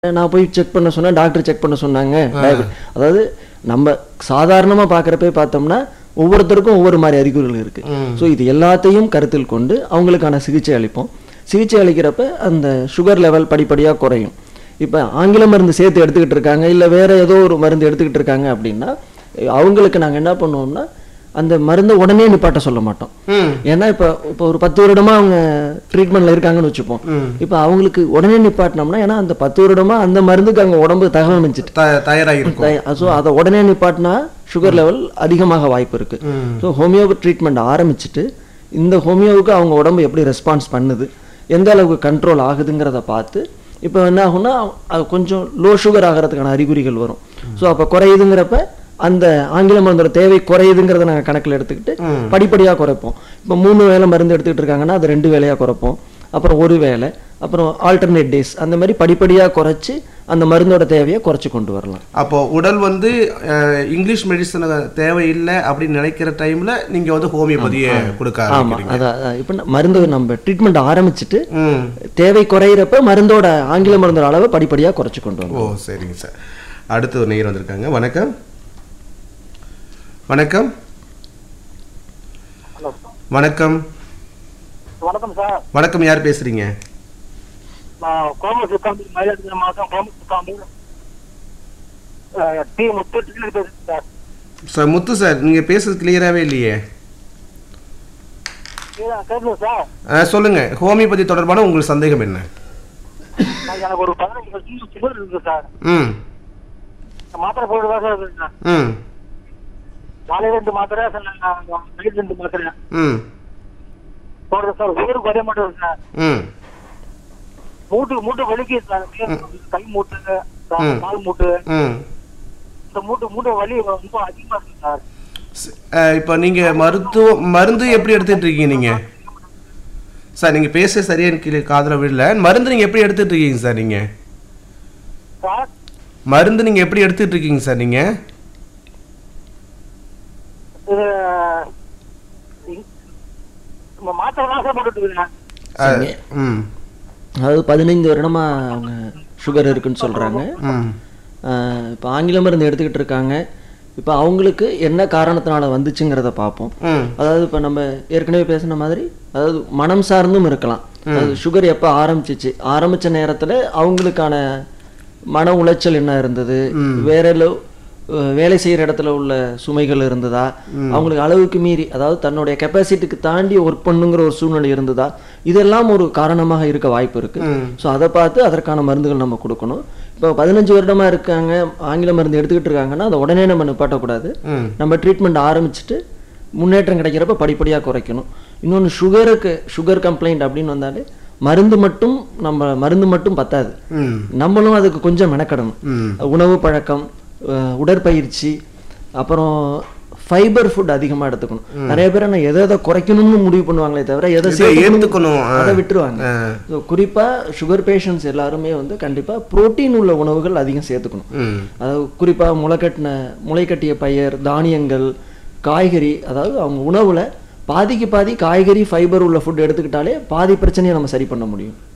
நான் போய் செக் பண்ண சொன்னேன் டாக்டர் செக் பண்ண சொன்னாங்க diabetes. அதாவது நம்ம சாதாரணமா பார்க்குறப்பே பார்த்தோம்னா ஒவ்வொருத்தருக்கும் ஒவ்வொரு மாதிரி அறிகுறிகள் இருக்கு ஸோ இது எல்லாத்தையும் கருத்தில் கொண்டு அவங்களுக்கான சிகிச்சை அளிப்போம் சிகிச்சை அளிக்கிறப்ப அந்த சுகர் லெவல் படிப்படியா குறையும் இப்போ ஆங்கில மருந்து சேர்த்து எடுத்துக்கிட்டு இருக்காங்க இல்லை வேற ஏதோ ஒரு மருந்து எடுத்துக்கிட்டு இருக்காங்க அப்படின்னா அவங்களுக்கு நாங்க என்ன பண்ணுவோம்னா அந்த மருந்தை உடனே நிப்பாட்ட சொல்ல மாட்டோம் ம் ஏன்னா இப்போ இப்போ ஒரு பத்து வருடமா அவங்க ட்ரீட்மெண்ட்ல இருக்காங்கன்னு வச்சுப்போம் இப்போ அவங்களுக்கு உடனே நிப்பாட்டினோம்னா ஏன்னா அந்த பத்து வருடமா அந்த மருந்துக்கு அவங்க உடம்பு தகவமைச்சிட்டு த தயாராகிருக்கும் ஸோ அதை உடனே நிப்பாட்டினா சுகர் லெவல் அதிகமாக வாய்ப்பு இருக்கு ஸோ ஹோமியோ ட்ரீட்மெண்ட் ஆரம்பிச்சுட்டு இந்த ஹோமியோவுக்கு அவங்க உடம்பு எப்படி ரெஸ்பான்ஸ் பண்ணுது எந்த அளவுக்கு கண்ட்ரோல் ஆகுதுங்கிறத பார்த்து இப்போ என்ன ஆகும்னா அது கொஞ்சம் லோ சுகர் ஆகிறதுக்கான அறிகுறிகள் வரும் ஸோ அப்போ குறையுதுங்கிறப்ப அந்த ஆங்கில மருந்தோட தேவை குறையுதுங்கிறத நாங்கள் கணக்கில் எடுத்துக்கிட்டு படிப்படியாக குறைப்போம் இப்போ மூணு வேளை மருந்து எடுத்துக்கிட்டு இருக்காங்கன்னா அது ரெண்டு வேளையாக குறைப்போம் அப்புறம் ஒரு வேளை அப்புறம் ஆல்டர்னேட் டேஸ் அந்த மாதிரி படிப்படியாக குறைச்சி அந்த மருந்தோட தேவையை குறைச்சி கொண்டு வரலாம் அப்போ உடல் வந்து அஹ், இங்கிலீஷ் மெடிசன் தேவையில்லை அப்படின்னு நினைக்கிற டைம்ல நீங்க வந்து ஹோமியோபதியை கொடுக்க ஆமா ஆரம்பிக்கிறீங்க அதான் அதான். இப்ப ந- மருந்து நம்ம ட்ரீட்மெண்ட் ஆரம்பிச்சுட்டு ம் தேவை குறையிறப்ப மருந்தோட ஆங்கில மருந்தோட அளவை படிப்படியா குறைச்சு கொண்டு வரும் ஓ சரிங்க சார் அடுத்து ஒரு நேயர் வந்திருக்காங்க வணக்கம் வணக்கம் ஹலோ வணக்கம் வணக்கம் சார் வணக்கம் யார் பேசுறீங்க நான் கோம சுக்காம்பி மயிலாடுதுறை மாவட்டம் கோம சுக்காம்பி டி முப்பத்தி பேசுறேன் சார் சார் முத்து சார் நீங்க பேசுறது கிளியராகவே இல்லையே கேட்குது சார் அஹ், சொல்லுங்க ஹோமியோபதி தொடர்பான உங்களுக்கு சந்தேகம் என்ன நான் எனக்கு ஒரு பதினஞ்சு வருஷம் சுகர் இருக்கு சார் ம் நான் மாத்திரை போட்டு தான் சார் இருக்கேன் சார் ம் காலையில் ரெண்டு மாத்திரை சார் நான் நைட் ரெண்டு மாத்திரை ம் போடுறேன் சார் உயிர் குறைய மாட்டேங்குது சார் ம் மூட்டு மூட்டு வலிக்குது சார் கை மூட்டு ம். கால் மூட்டு ம் இந்த மூட்டு மூட்டு வலி ரொம்ப அதிகமா இருக்கு சார் ஸ்- அஹ், இப்போ நீங்க மருத்துவ மருந்து எப்படி எடுத்துட்டு இருக்கீங்க நீங்க சார் நீங்க பேச சரியா எனக்கு காதுல விடல மருந்து நீங்க எப்படி எடுத்துட்டு இருக்கீங்க சார் நீங்க சார் மருந்து நீங்க எப்படி எடுத்துட்டு இருக்கீங்க சார் நீங்க இது நம்ம மாத்திரை தான் சார் போட்டுட்டு இருக்கேன் அஹ், ம் அதாவது பதினைந்து வருடமா அவங்க சுகர் இருக்குன்னு சொல்றாங்க ம் ஆஹ் இப்போ ஆங்கில மருந்து எடுத்துக்கிட்டு இருக்காங்க இப்போ அவங்களுக்கு என்ன காரணத்தினால வந்துச்சுங்கிறத பார்ப்போம் ம் அதாவது இப்போ நம்ம ஏற்கனவே பேசின மாதிரி அதாவது மனம் சார்ந்தும் இருக்கலாம் அதாவது சுகர் எப்போ ஆரம்பிச்சிச்சு ஆரம்பிச்ச நேரத்துல அவங்களுக்கான மன உளைச்சல் என்ன இருந்தது வேற லோ- அஹ் வேலை செய்யற இடத்துல உள்ள சுமைகள் இருந்ததா அவங்களுக்கு அளவுக்கு மீறி அதாவது தன்னுடைய கெப்பாசிட்டிக்கு தாண்டி ஒர்க் பண்ணுங்கிற ஒரு சூழ்நிலை இருந்ததா இதெல்லாம் ஒரு காரணமாக இருக்க வாய்ப்பு இருக்கு ஸோ அதை பார்த்து அதற்கான மருந்துகள் நம்ம கொடுக்கணும் இப்போ பதினஞ்சு வருடமா இருக்காங்க ஆங்கில மருந்து எடுத்துக்கிட்டு இருக்காங்கன்னா அதை உடனே நம்ம நிப்பாட்டக்கூடாது ம் நம்ம ட்ரீட்மெண்ட் ஆரம்பிச்சுட்டு முன்னேற்றம் கிடைக்கிறப்ப படிப்படியாக குறைக்கணும் இன்னொன்று சுகருக்கு சுகர் கம்ப்ளைண்ட் அப்படின்னு வந்தாலே மருந்து மட்டும் நம்ம மருந்து மட்டும் பத்தாது ம் நம்மளும் அதுக்கு கொஞ்சம் மெனக்கடணும் ம் உணவு பழக்கம் அஹ் உடற்பயிற்சி அப்புறம் ஃபைபர் ஃபுட் அதிகமா எடுத்துக்கணும் நிறைய பேர் நான் எதை எதை குறைக்கணும்னு முடிவு பண்ணுவாங்களே தவிர எதை இதை சேர்த்துக்கணும் ஏத்துக்கணும், ஆ. அதை விட்டுருவாங்க ஆ. So, குறிப்பா சுகர் பேஷண்ட்ஸ் எல்லாருமே வந்து கண்டிப்பா புரோட்டீன் உள்ள உணவுகள் அதிகம் சேர்த்துக்கணும் ம் அதாவது குறிப்பா முளைக்கட்டின முளைக்கட்டிய பயிர் தானியங்கள் காய்கறி அதாவது அவங்க உணவுல பாதிக்கு பாதி காய்கறி ஃபைபர் உள்ள ஃபுட் எடுத்துக்கிட்டாலே பாதி பிரச்சனையை நம்ம சரி பண்ண முடியும்